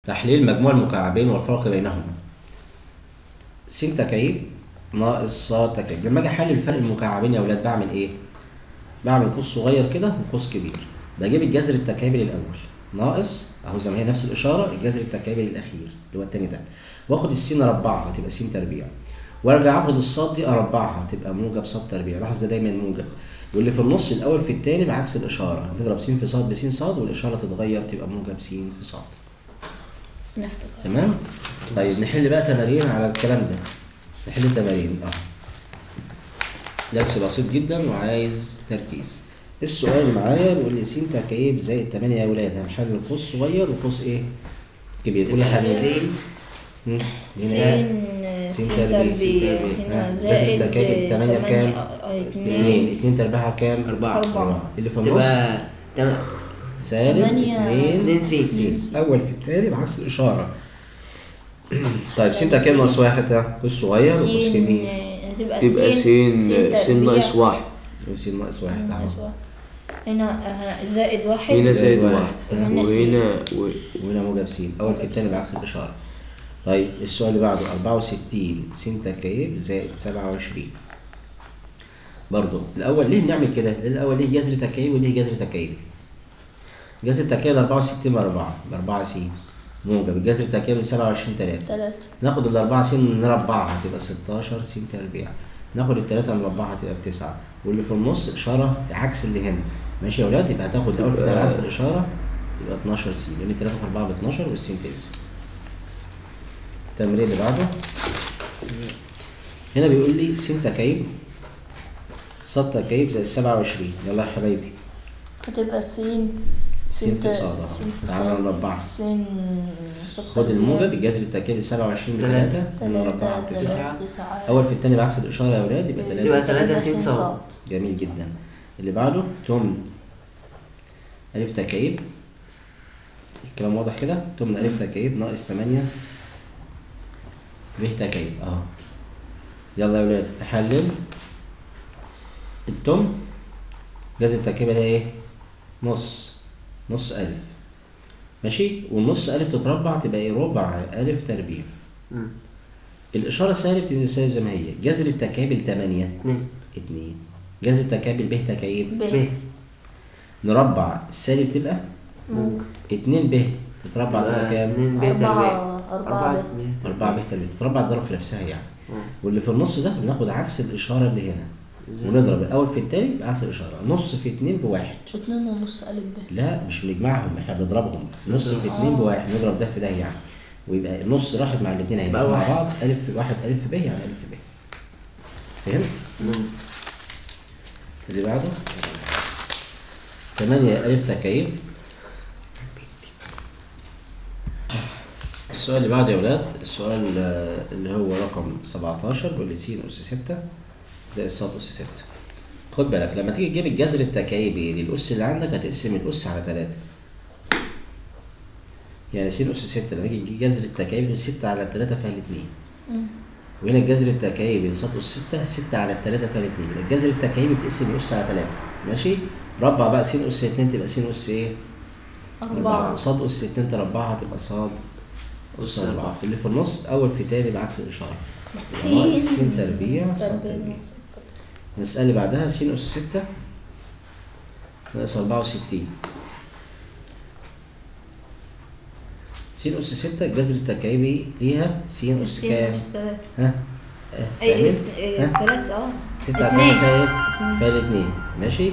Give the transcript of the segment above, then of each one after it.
تحليل مجموع المكعبين والفرق بينهما س تكعيب ناقص ص تكعيب لما اجي احلل فرق المكعبين يا اولاد بعمل ايه بعمل قوس صغير كده وقوس كبير بجيب الجذر التكعيبي للاول ناقص اهو زي ما هي نفس الاشاره الجذر التكعيبي للاخير اللي هو التاني ده واخد السين اربعها تبقى س تربيع وارجع اخد الصاد دي اربعها تبقى موجب صاد تربيع لاحظ ده دايما موجب واللي في النص الاول في التاني بعكس الاشاره هتضرب س في ص بس ص والاشاره تتغير تبقى موجب س في ص نفتكر تمام طيب نحل بقى تمارين على الكلام ده نحل تمارين اه درس بسيط جدا وعايز تركيز السؤال اللي معايا بيقول لي س تكعيب زائد 8 يا اولاد هنحل قوس صغير وقوس ايه كبير كل حاجه سين مم. هنا سين سين سين تربيع. تربيع ها، هنا لازم زائد تكعيب التمانية بكام؟ اتنين اتنين اتنين تربيعها بكام؟ أربعة. أربعة. اللي في النص تبقى تم- سالب تمانية. اتنين اتنين سين. سين اول في التاني بعكس الاشاره طيب س تكعيب ناقص واحد ده قوس صغير وقوس سين كبير هتبقى تبقى سين تربيع. سين ناقص واحد وسين ناقص سين واحد ناقص اهو واحد. هنا هنا زائد واحد هنا زائد زائد واحد. واحد وهنا سين. وهنا و- وهنا موجب س اول في التاني بعكس الاشاره طيب السؤال اللي بعده 64 س تكعيب زائد 27 برضو الاول ليه نعمل كده لأن الاول ليه جذر تكعيب وليه جذر تكعيبي جذر التكعيب 64 ب 4 ب 4 س موجب الجذر التكعيبي 27 3 تلاتة ناخد ال 4 س نربعها تبقى 16 س تربيع ناخد التلاتة نربعها تبقى بتسعة واللي في النص إشارة عكس اللي هنا ماشي يا ولاد يبقى هتاخد الأول في ده عكس الإشارة تبقى 12 س لأن التلاتة في 4 ب 12 والسين تنزل التمرين اللي بعده هنا بيقول لي س تكعيب ص تكعيب زي 27 يلا يا حبايبي هتبقى سين س في ت- ص أهو. سين في تعالى صاد. نربعها سين صاد خد تربيع. الموجب الجذر التكعيبي 27 تلاتة. بتلاتة ونربعها تلاتة بتسعة تلاتة تسعة أول في التاني بعكس الإشارة يا ولاد يبقى تبقى تلاتة تلاتة سين سين صاد. جميل جدا اللي بعده تمن ألف تكعيب الكلام واضح كده تمن ألف تكعيب ناقص تمانية ب تكعيب أهو يلا يا ولاد نحلل التمن جذر التكعيب ده إيه؟ نص نص ألف ماشي والنص ألف تتربع تبقى إيه ربع ألف تربيع مم. الإشارة سالب تنزل سالب زي ما هي جذر التكعيب التمانية اتنين اتنين جذر التكعيب ب تكعيب ب ب نربع السالب تبقى موجب. اتنين ب تتربع تبقى كام؟ اتنين ب تربيع أربعة أربعة أربعة ب. ب أربعة ب تربيع تتربع الضرب في نفسها يعني مم. واللي في النص ده بناخد عكس الإشارة اللي هنا زي- ونضرب الأول في التاني بعكس الإشارة نص في اتنين بواحد اتنين ونص ألف ب لا مش بنجمعهم احنا بنضربهم نص في اتنين بواحد نضرب ده في ده يعني ويبقى النص راحت مع الاتنين اهي يبقى مع واحد. بعض ألف في واحد ألف ب يعني ألف ب فهمت؟ مم. اللي بعده تمانية ألف تكعيب السؤال اللي بعده يا ولاد السؤال آه، اللي هو رقم 17 بيقول لي س أس 6 زائد ص أس 6 خد بالك لما تيجي تجيب الجذر التكعيبي للأس اللي عندك هتقسم الأس على 3 يعني س أس 6 لما تيجي تجيب جذر التكعيبي من 6 على 3 فيها الاتنين وهنا الجذر التكعيبي لص أس 6 6 على 3 فيها الاتنين يبقى الجذر التكعيبي بتقسم الأس على 3 ماشي ربع بقى س أس 2 تبقى س أس إيه؟ أربعة وصاد أس 2 تربعها تبقى صاد أس أس 4 أربعة. اللي في النص أول في تاني بعكس الإشارة ناقص س تربيع صاد تربيع المسألة اللي بعدها س أس 6 ناقص 64 س أس 6 الجذر التكعيبي ليها س أس سين كام؟ أس تلاتة ها؟ آه، أي فاهمين؟ إيه، ها؟ تلاتة اه ستة على اتنين. تلاتة فيها ايه؟ فيها الاتنين ماشي؟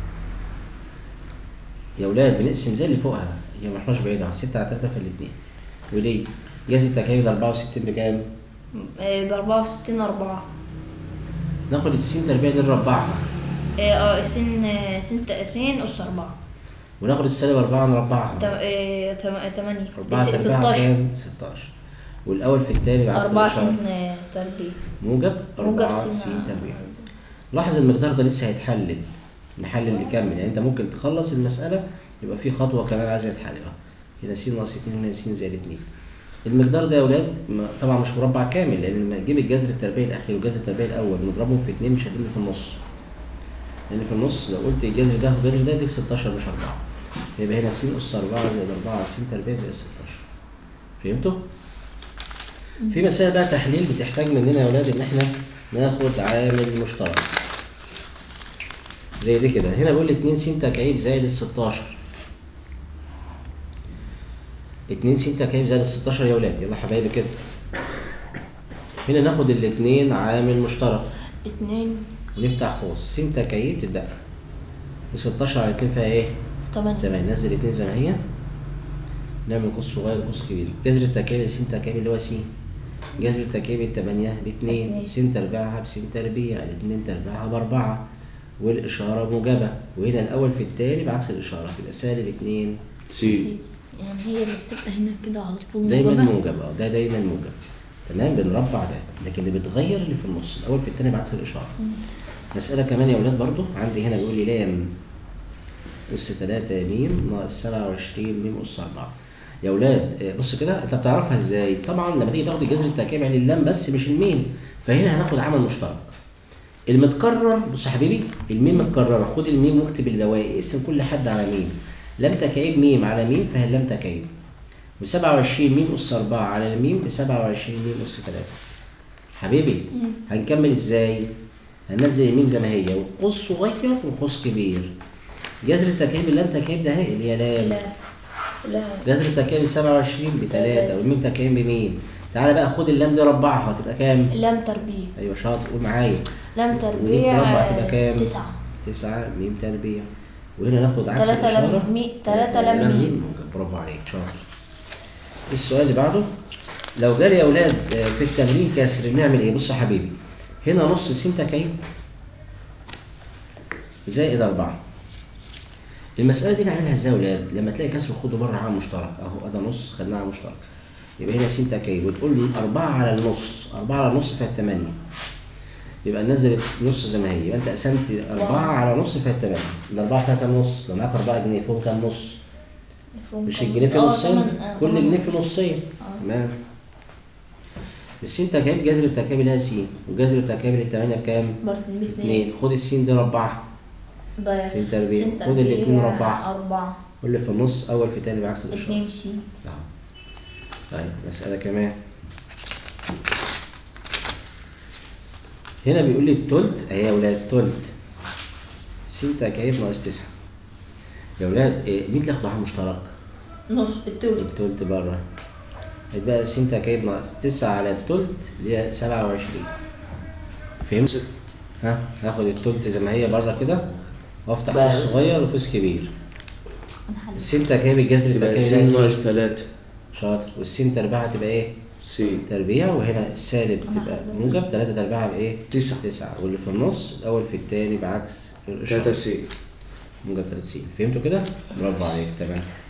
يا ولاد بنقسم زي اللي فوقها هي ما احناش بعيد اهو ستة على تلاتة فيها الاتنين وليه؟ جذر التكعيب ده 64 بكام؟ إيه، بأربعة وستين أربعة ناخد السين تربيع دي نربعها إيه، اه سين آه، سين ت- سين أس أربعة وناخد السالب أربعة نربعها تم- إيه، تم- تمانية أربعة س- تربيعها ستاشر كام؟ 16 والأول في التاني بعكس أربعة الإشارة سين آه، تربيع موجب موجب أربعة سين سين آه. تربيع لاحظ المقدار ده لسه هيتحلل نحلل نكمل يعني انت ممكن تخلص المسألة يبقى في خطوة كمان عايزة تتحلل اه هنا س ناقص اتنين هنا س زائد اتنين المقدار ده يا ولاد ما- طبعا مش مربع كامل لان لما تجيب الجذر التربيعي الاخير والجذر التربيعي الاول ونضربهم في اتنين مش هتجيب اللي في النص لان في النص لو قلت الجذر ده والجذر ده يديك 16 مش 4 يبقى هنا س اس 4 زائد 4 س تربيع زائد 16 فهمتوا؟ في مسائل بقى تحليل بتحتاج مننا يا ولاد ان احنا ناخد عامل مشترك زي دي كده هنا بيقول لي 2 س تكعيب زائد ال 16 2 س تكعيب زائد ال 16 يا ولاد يلا حبايبي كده هنا ناخد الاتنين عامل مشترك اتنين ونفتح قوس س تكعيب تتبقى و16 على 2 فيها ايه؟ تمانية تمام نزل اتنين زي ما هي نعمل قوس صغير وقوس كبير جذر التكعيب س تكعيب اللي هو س جذر التكعيب التمانية باتنين اتنين. س تربيعها بس تربيع الاتنين تربيعها بأربعة والإشارة موجبة وهنا الأول في التاني بعكس الإشارة تبقى سالب اتنين سي يعني هي اللي بتبقى هنا كده على طول دايما موجبة. موجب اه ده دايما موجب تمام بنربع ده لكن اللي بتغير اللي في النص الأول في التاني بعكس الإشارة مسألة كمان يا ولاد برضو عندي هنا بيقول لي لام أس تلاتة ميم ناقص سبعة وعشرين ميم أس أربعة يا ولاد آه، بص كده أنت بتعرفها إزاي؟ طبعا لما تيجي تاخد الجذر التركيب يعني اللام بس مش الميم فهنا هناخد عمل مشترك المتكرر بص يا حبيبي الميم متكررة خد الميم واكتب البواقي اقسم كل حد على ميم لم تكعيب ميم على ميم فهي لم تكعيب و27 ميم أس 4 على الميم ب 27 ميم أس 3 حبيبي هنكمل ازاي؟ هننزل الميم زي ما هي وقوس صغير وقوس كبير جذر التكعيب اللام تكعيب ده اهي اللي هي لام لا لا جذر التكعيب 27 ب 3 والميم تكعيب بميم تعالى بقى خد اللام دي ربعها هتبقى كام؟ لام تربيع ايوه شاطر قول معايا لام ودي تربيع تربع تبقى كام؟ تسعة 9 ميم تربيع وهنا ناخد عكس تلاتة لام الإشارة مي- تلاتة لام ميم. موجب. برافو عليك شاطر السؤال اللي بعده لو جالي يا اولاد آه، في التمرين كسر نعمل ايه بص يا حبيبي هنا نص س تكعيب زائد أربعة المسألة دي نعملها ازاي يا ولاد؟ لما تلاقي كسر خده بره عامل مشترك اهو ادي نص خدناه عامل مشترك يبقى هنا س تكعيب وتقول له أربعة على النص أربعة على النص فيها التمانية يبقى نزلت نص زي ما هي يبقى انت قسمت أربعة على نص فيها التمانية الأربعة فيها كام نص؟ لو معاك أربعة جنيه فيهم كام نص؟ مفهوم مش خالص. الجنيه في اه نصين تمن- آه، كل تمن. جنيه في نصين آه. تمام السين تكعيب جذر التكعيب اللي هي س وجذر التكعيب الثمانية بكام؟ برضه باتنين اتنين خد السين دي ربعها ب- سين تربيع. سين خد الاتنين تربيع ربعها. أربعة واللي في النص أول في تاني بعكس الإشارة اتنين سي أهو طيب مسألة كمان هنا بيقول لي التلت أهي يا ولاد تلت س تكعيب ناقص تسعة يا ولاد إيه مين اللي ياخد معاها مشترك؟ نص التولد التلت بره هيبقى س تكعيب ناقص تسعة على التلت اللي هي سبعة وعشرين فهمت؟ ها هاخد التلت زي ما هي بره كده وافتح بقى قوس صغير وقوس كبير هنحل السين تكعيب الجذر تبقى التكعيب س ده ناقص س تلاتة شاطر والسين تربيعها تبقى ايه؟ س تربيع وهنا السالب أنا تبقى حافظ. موجب تلاتة تربيعها بإيه؟ تسعة تسعة واللي في النص الأول في التاني بعكس تلاتة الإشارة س موجب تلاتة سين فهمتوا كده؟ برافو عليك تمام